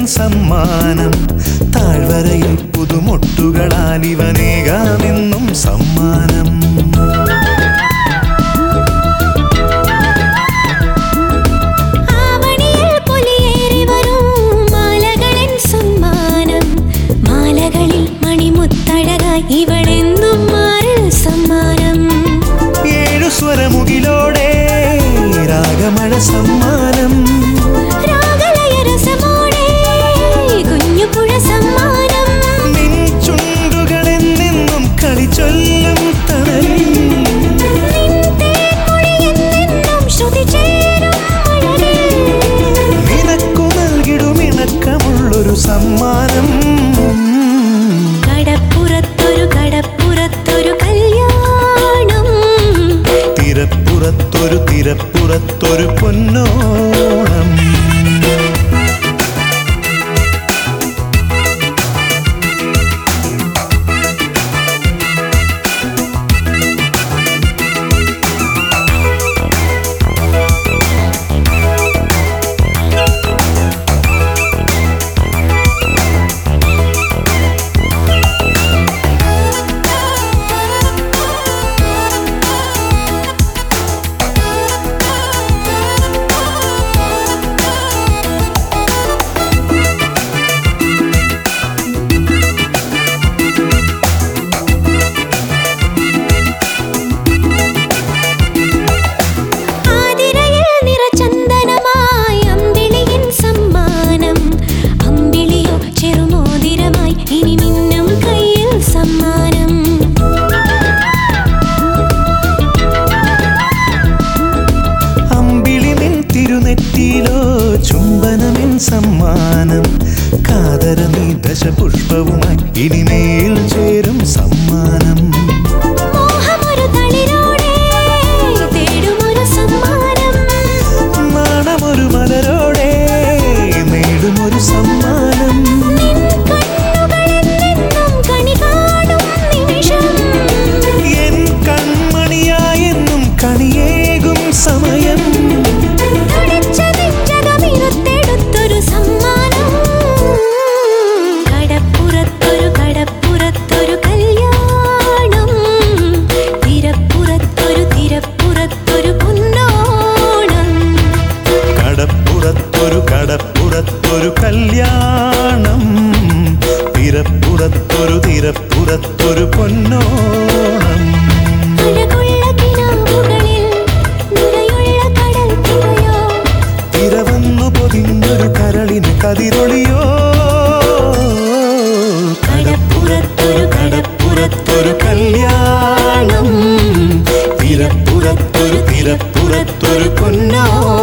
സമ്മാനം താഴ്വരയിൽ പുതുമൊട്ടുകളാൽ ഇവനേകാമെന്നും സമ്മാനം ആവണിയിൽ പുലിയേറി വരും മാലകളിൻ സമ്മാനം മാലകളിൽ മണിമുത്തഴകായി ഇവളെന്നും മാറിൽ സമ്മാനം ഏഴു സ്വരമുകിലോടെ രാഗമഴ സമ്മാനം രാഗലയരസമോടെ കുഞ്ഞുപുഴ സമ്മാനം നിൻ ചുണ്ടുകളെന്നെന്നും കളി ചൊല്ലും തണലിൽ നിൻ തേൻമൊഴി എന്നെന്നും ശ്രുതി ചേരും മഴലിൽ നിനക്കു നൽകിടും ഇണക്കമുള്ളൊരു സമ്മാനം കടപ്പുറത്തൊരു കടപ്പുറത്തൊരു കല്യാണം തിരപ്പുറത്തൊരു തിരപ്പുറത്തൊരു പൊന്നോണം ആതിരയിൽ നിറചന്ദനമായി അമ്പിളിയിൻ സമ്മാനം അമ്പിളിയോ ചെറുമോതിരമായി ഇനി മിന്നും കയ്യിൽ സമ്മാനം അമ്പിളി നിൻ തിരുനെറ്റിയിലോ ചുംബനമിൻ സമ്മാനം കാതര നീ ദശപുഷ്പവുമായി ഇനിമേൽ ചേരും സമ്മാനം മോഹമൊരു തളിരോടെ തേടുമൊരു സമ്മാനം നാണമൊരു മലരോടെ നേടുമൊരു സമ്മാനം നിൻ കണ്ണുകളെന്നെന്നും കണി കാണും നിമിഷം എൻ കൺമണിയായെന്നും കണിയേകും സമയം തുടിച്ച നെഞ്ചകമിരുത്തെടുത്തൊരു സമ്മാനം കടപ്പുറത്തൊരു കടപ്പുറത്തൊരു കല്യാണം തിരപ്പുറത്തൊരു തിരപ്പുറത്തൊരു പൊന്നോണം കടപ്പുറത്തൊരു കടപ്പുറത്തൊരു കല്യാണം തിരപ്പുറത്തൊരു തിരപ്പുറത്തൊരു പൊന്നോണം അഴകുള്ള കിനാവുകളിൽ നിറയുള്ള കടൽ തിരയോ തിരവന്നു പൊതിഞ്ഞൊരു കരളിന് കതിരൊളിയോ കടപ്പുറത്തൊരു കടപ്പുറത്തൊരു കല്യാണം തിരപ്പുറത്തൊരു തിരപ്പുറത്തൊരു പൊന്നോ